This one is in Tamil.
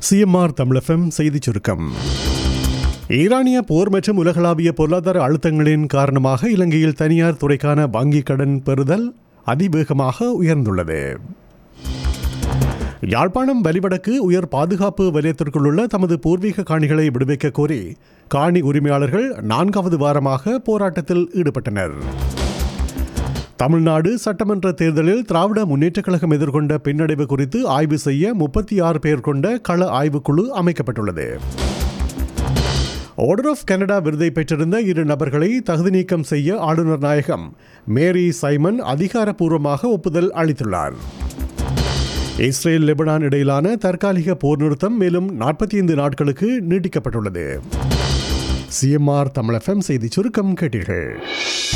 சிஎம்ஆர் தமிழகம் செய்திச் சுருக்கம் ஈரானிய போர் மற்றும் உலகளாவிய பொருளாதார அழுத்தங்களின் காரணமாக இலங்கையில் தனியார் துறைக்கான வங்கிக் கடன் பெறுதல் அதிவேகமாக உயர்ந்துள்ளது யாழ்ப்பாணம் வலிவடக்கு உயர் பாதுகாப்பு வலயத்திற்குள்ளுள்ள தமது பூர்வீக காணிகளை விடுவிக்க கோரி காணி உரிமையாளர்கள் நான்காவது வாரமாக போராட்டத்தில் ஈடுபட்டனர் தமிழ்நாடு சட்டமன்ற தேர்தலில் திராவிட முன்னேற்றக் கழகம் எதிர்கொண்ட பின்னடைவு குறித்து ஆய்வு செய்ய முப்பத்தி ஆறு பேர் கொண்ட கள ஆய்வுக்குழு அமைக்கப்பட்டுள்ளது ஆர்டர் ஆஃப் கனடா விருதை பெற்றிருந்த இரு நபர்களை தகுதி நீக்கம் செய்ய ஆளுநர் நாயகம் மேரி சைமன் அதிகாரப்பூர்வமாக ஒப்புதல் அளித்துள்ளார் இஸ்ரேல் லெபனான் இடையிலான தற்காலிக போர் நிறுத்தம் மேலும் நாற்பத்தி ஐந்து நாட்களுக்கு நீட்டிக்கப்பட்டுள்ளது சிஎம்ஆர் தமிழ் எஃப்எம் செய்தி சுருக்கம் கேட்டீர்கள்